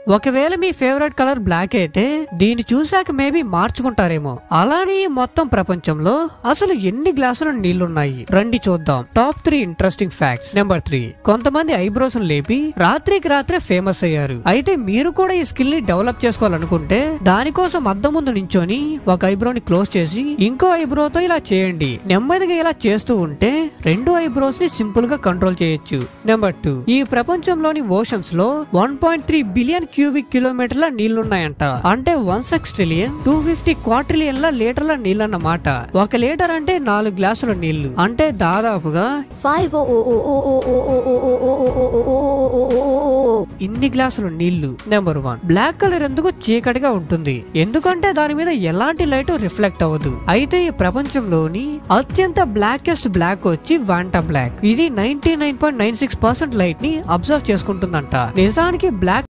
ఒకవేళ మీ favourite colour black అయితే దీన్ని చూశాక మేబీ మార్చుకుంటారేమో అలానే ఈ మొత్తం ప్రపంచంలో అసలు ఎన్ని గ్లాసుల నీళ్లున్నాయి రండి చూద్దాం top three interesting facts number three కొంతమంది ఐబ్రోస్ లేపి రాత్రికి రాత్రే ఫేమస్ అయ్యారు అయితే మీరు కూడా ఈ స్కిల్ ని డెవలప్ చేసుకోవాలనుకుంటే దానికోసం అద్దం ముందు నించొని ఒక ఐబ్రోని క్లోజ్ చేసి ఇంకో ఐబ్రోతో ఇలా చేయండి నెమ్మదిగా ఇలా చేస్తూ ఉంటే రెండు ఐబ్రోస్ ని సింపుల్ గా కంట్రోల్ చేయొచ్చు నెంబర్ టూ ఈ ప్రపంచంలోని ఓషన్స్ లో one point three billion cubic కిలోమీటర్ల నీళ్లున్నాయంట అంటే one six trillion two fifty క్వార్ట్రిలియన్ల లీటర్ల నీళ్ళన్నమాట ఒక లీటర్ అంటే నాలుగు గ్లాసుల నీళ్లు అంటే దాదాపుగా Five oh oh oh oh oh oh oh oh oh oh oh oh oh oh oh ఇన్ని గ్లాసులు నీళ్లు నెంబర్ వన్ బ్లాక్ కలర్ ఎందుకు చీకటిగా ఉంటుంది ఎందుకంటే దాని మీద ఎలాంటి లైట్ రిఫ్లెక్ట్ అవ్వదు అయితే ఈ ప్రపంచంలోని అత్యంత బ్లాకెస్ట్ బ్లాక్ వచ్చి వాంటా బ్లాక్ ఇది ninety nine point nine six percent light ని అబ్జర్వ్ చేసుకుంటుందంట నిజానికి బ్లాక్